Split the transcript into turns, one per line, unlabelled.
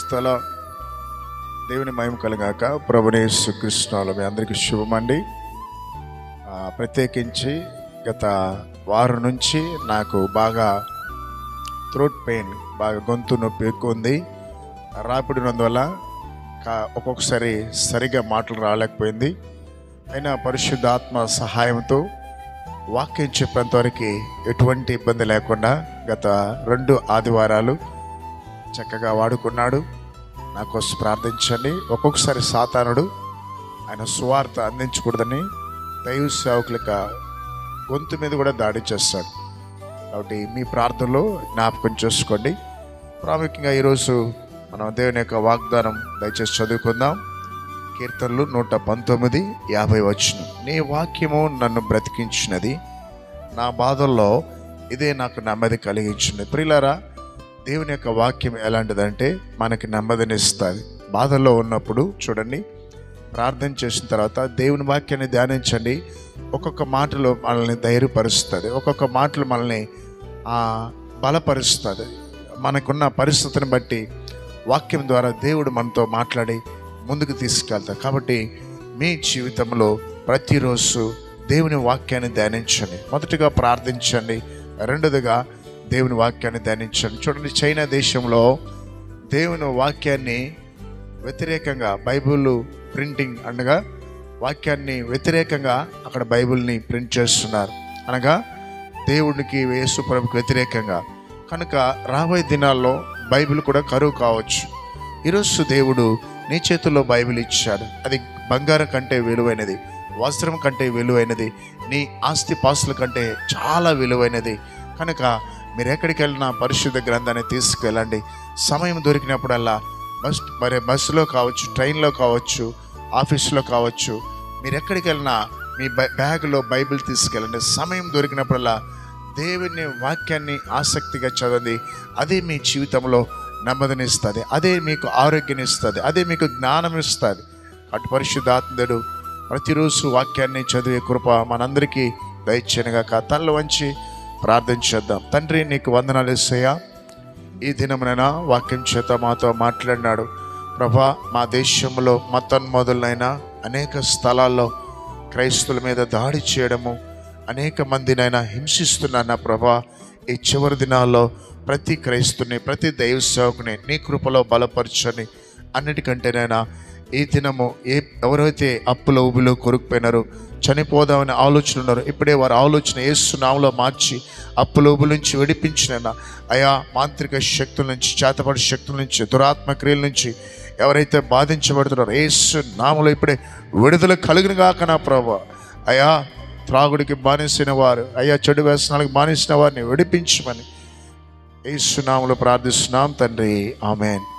స్థల దేవుని మహిమ కలగాక ప్రభునేసు కృష్ణాలు మీ అందరికీ శుభమండి ఆ, ప్రత్యేకించి గత వారం నుంచి నాకు బాగా థ్రోట్ పెయిన్ బాగా గొంతు నొప్పి ఎక్కువ ఉంది రాపిడినందువల్ల కా- ఒక్కొక్కసారి సరిగా మాటలు రాలేకపోయింది అయినా పరిశుద్ధాత్మ సహాయంతో వాక్యం చెప్పేంత వరకు ఎటువంటి ఇబ్బంది లేకుండా గత రెండు ఆదివారాలు చక్కగా వాడుకున్నాడు నా కోసం ప్రార్థించండి ఒక్కొక్కసారి సాతానుడు ఆయన సువార్త అందించకూడదని దైవ సేవకులక గొంతు మీద కూడా దాడి చేస్తాడు కాబట్టి మీ ప్రార్థనలో జ్ఞాపకం చేసుకోండి ప్రాముఖ్యంగా ఈరోజు మనం దేవుని యొక్క వాగ్దానం దయచేసి చదువుకుందాం కీర్తనలు నూట పంతొమ్మిది యాభై వచ్చిన నీ వాక్యము నన్ను బ్రతికించినది నా బాధల్లో ఇదే నాకు నెమ్మది కలిగించింది ప్రియులారా దేవుని యొక్క వాక్యం ఎలాంటిదంటే మనకి నెమ్మదినిస్తుంది బాధల్లో ఉన్నప్పుడు చూడండి ప్రార్థన చేసిన తర్వాత దేవుని వాక్యాన్ని ధ్యానించండి ఒక్కొక్క మాటలో మనల్ని ధైర్యపరుస్తుంది ఒక్కొక్క మాటలు మనల్ని ఆ, బలపరుస్తుంది మనకున్న పరిస్థితిని బట్టి వాక్యం ద్వారా దేవుడు మనతో మాట్లాడి ముందుకు తీసుకెళ్తారు కాబట్టి మీ జీవితంలో ప్రతిరోజు దేవుని వాక్యాన్ని ధ్యానించండి మొదటిగా ప్రార్థించండి రెండోదిగా దేవుని వాక్యాన్ని ధ్యానించండి చూడండి చైనా దేశంలో దేవుని వాక్యాన్ని వ్యతిరేకంగా బైబిల్ ప్రింటింగ్ అనగా వాక్యాన్ని వ్యతిరేకంగా అక్కడ బైబిల్ని ప్రింట్ చేస్తున్నారు అనగా దేవుడికి యేసు ప్రభుకి వ్యతిరేకంగా కనుక రాబోయే దినాల్లో బైబిల్ కూడా కరువు కావచ్చు ఈరోజు దేవుడు నీ చేతుల్లో బైబిల్ ఇచ్చాడు అది బంగారం కంటే విలువైనది వస్త్రం కంటే విలువైనది నీ ఆస్తి పాస్తుల కంటే చాలా విలువైనది కనుక మీరు ఎక్కడికి వెళ్ళినా పరిశుద్ధ గ్రంథాన్ని తీసుకెళ్ళండి సమయం దొరికినప్పుడల్లా బస్ మరి బస్సులో కావచ్చు ట్రైన్లో కావచ్చు ఆఫీస్లో కావచ్చు మీరు ఎక్కడికి వెళ్ళినా మీ బై- బ్యాగ్లో బైబిల్ తీసుకెళ్ళండి సమయం దొరికినప్పుడల్లా దేవుని వాక్యాన్ని ఆసక్తిగా చదవండి అదే మీ జీవితంలో నెమ్మదినిస్తుంది అదే మీకు ఆరోగ్యాన్ని ఇస్తుంది అదే మీకు జ్ఞానం ఇస్తుంది అటు పరిశుద్ధాత్ముడు ప్రతిరోజు వాక్యాన్ని చదివే కృప మనందరికీ దయచేయనుగా తనలు వంచి ప్రార్థన చేద్దాం తండ్రి నీకు వందనాలు ఇస్తాయా ఈ దినమునైనా వాక్యం చేత మాతో మాట్లాడినాడు ప్రభా మా దేశంలో మతన్మోదులైన అనేక స్థలాల్లో క్రైస్తుల మీద దాడి చేయడము అనేక మందినైనా హింసిస్తున్నాను ప్రభా ఈ చివరి దినాల్లో ప్రతి క్రైస్తుని ప్రతి దైవ సేవకుని నీ కృపలో బలపరచని అన్నిటికంటేనైనా ఈ దినము ఏ ఎవరైతే అప్పుల ఊబిలో కొరుకుపోయినారో చనిపోదామని ఆలోచన ఉన్నారు ఇప్పుడే వారి ఆలోచన ఏసునామలో మార్చి అప్పుల ఊబుల నుంచి విడిపించిన అయా మాంత్రిక శక్తుల నుంచి చేతపడి శక్తుల నుంచి దురాత్మ క్రియల నుంచి ఎవరైతే బాధించబడుతున్నారో ఏసు నామలో ఇప్పుడే విడుదల కలిగిన గాక నా ప్రభా అయా త్రాగుడికి బానిసిన వారు అయ్యా చెడు వ్యసనాలకు బానిసిన వారిని విడిపించమని ఏసునామలో ప్రార్థిస్తున్నాం తండ్రి ఆమెన్